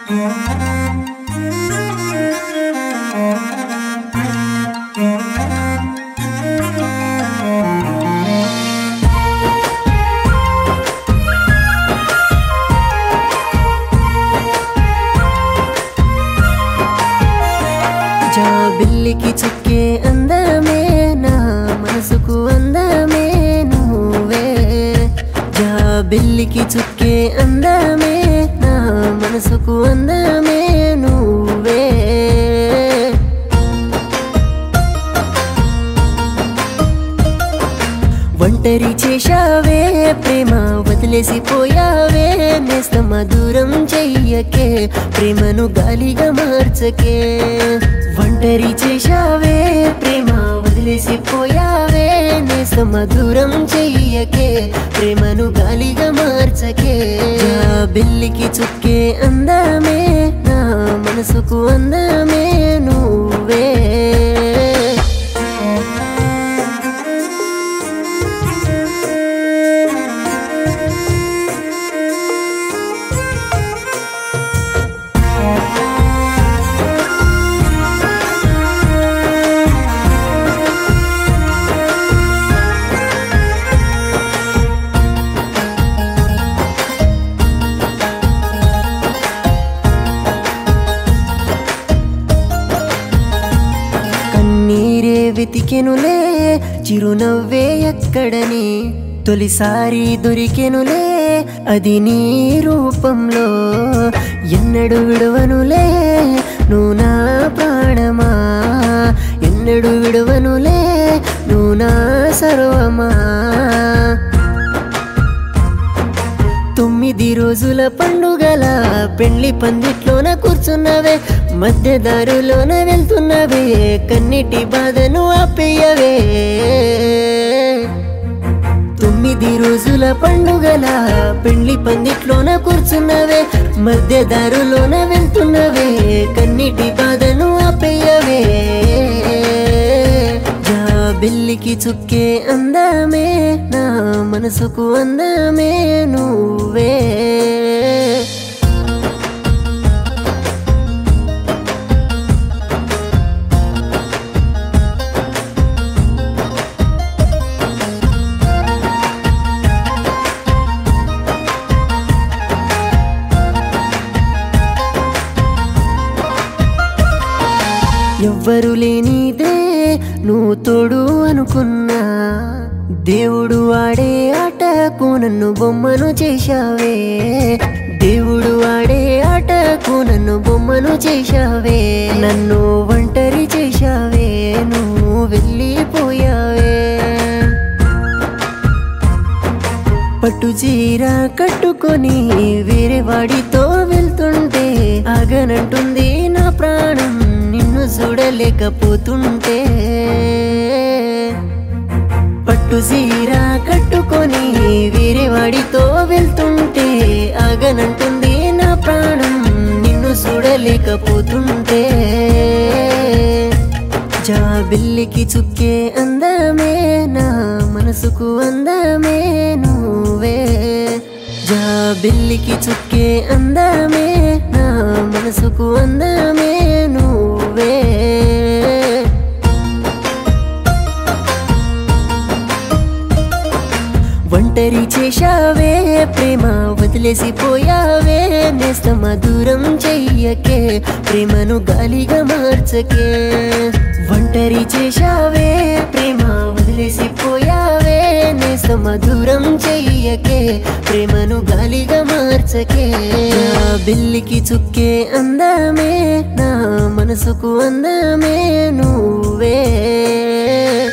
జాబిల్లికి చుక్కే అందమే నా మనసుకు అందమే నువ్వే జాబిల్లికి చుక్కే అందమే నా మనసుకు అందమే నువ్వే ఒంటరి చేశావే ప్రేమ వదిలేసి పోయావే నేస్తమ దూరం చెయ్యకే ప్రేమను గాలిగా మార్చకే ఒంటరి చేశావే ప్రేమ వదిలేసి పోయావే నేస్తమ దూరం చెయ్యకే ప్రేమను గాలిగా మార్చకే బిల్లికి చుక్కే అందమే నా మనసుకు అందమే నువ్వే కన్నీరే వెతికెనులే చిరునవ్వే ఎక్కడని తొలిసారి దొరికెనులే అది నీ రూపంలో ఎన్నడు విడవనులే నువ్వు నా ప్రాణమా ఎన్నడు విడవనులే నువ్వు నా సర్వమా తొమ్మిది రోజుల పండుగల పెళ్లి పందిట్లోన కూర్చున్నవే మధ్య దారిలోన వెళ్తున్నవే కన్నిటి బాధను ఆపేయవే తొమ్మిది రోజుల పండుగల పెళ్లి పందిట్లోన కూర్చున్నవే మధ్య దారులోన వెళ్తున్నవే కన్నిటి బాధను ఆపేయవే బిల్లికి చుక్కే అందమే నా మనసుకు అందమే నువ్వే ఎవ్వరు లేనిదే నువ్వు తోడు అనుకున్నా దేవుడు ఆడే ఆటకు నన్ను బొమ్మను చేశావే దేవుడు ఆడే ఆటకు నన్ను బొమ్మను చేశావే నన్ను ఒంటరి చేశావే నువ్వు వెళ్ళిపోయావే పట్టు చీర కట్టుకొని వేరే వాడితో వెళ్తుంటే ఆగనంటుంది నా ప్రాణం నిన్ను చూడలేకపోతుంటే పట్టు చీర కట్టుకొని వేరే వాడితో వెళ్తుంటే ఆగనంటుంది నా ప్రాణం నిన్ను చూడలేకపోతుంటే జాబిల్లికి చుక్కే అందమే నా మనసుకు అందమే నువ్వే జాబిల్లికి చుక్కే అందమే నా మనసుకు అందమే నువ్వే ఒంటరి చేశావే ప్రేమ వదిలేసి పోయావే నేస్తమ దూరం చెయ్యకే ప్రేమను గాలిగా మార్చకే ఒంటరి చేశావే ప్రేమ వదిలేసి పోయావే నేస్తమ దూరం చెయ్యకే ప్రేమను గాలిగా మార్చకే నా బిల్లికి చుక్కే అందమే నా మనసుకు అందమే నువ్వే